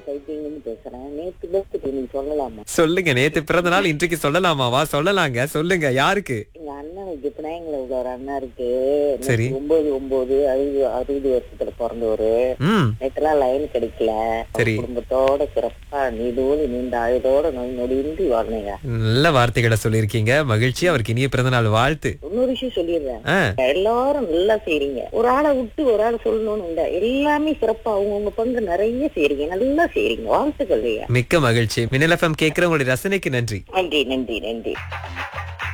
சைக்கிள்னு பேசுறேன் நேத்து பர்த்டே நீங்க சொல்லலாமா சொல்லுங்க நேத்து பிறந்த நாள் இன்றைக்கு சொல்லலாமாவா சொல்லலாங்க சொல்லுங்க யாருக்கு எங்க அண்ணனுக்கு பினாயங்கள உள்ள ஒரு அண்ணா இருக்கு சரி. நேத்து ஒன்பது ஒன்பது அறுபது அறுபது வருஷத்துல பிறந்தவரு ம் நேற்றுலாம் லைன் கிடைக்கல அவர் சரி. குடும்பத்தோட சிறப்பா நீடோடு நீண்ட ஆயுதோட நோய் நொடியின்றி வாழ்ந்தீங்க நல்ல வார்த்தைகளை சொல்லியிருக்கீங்க மகிழ்ச்சி அவருக்கு இனிய பிறந்த நாள் வாழ்த்து இன்னொரு விஷயம் சொல்லிடுறேன் ஆ, எல்லாரும் நல்லா செய்றீங்க ஒரு ஆளை விட்டு ஒரு ஆளை சொல்லணும்னு இல்ல எல்லாமே சிறப்பா அவங்கவுங்க பங்கு நிறைய செய்றீங்க நல்லா செய்றீங்க வாழ்த்துக்கள் ஐயா மிக்க மகிழ்ச்சி மின்னல் எஃப்எம் கேட்கிற உங்களுடைய ரசனைக்கு நன்றி நன்றி நன்றி நன்றி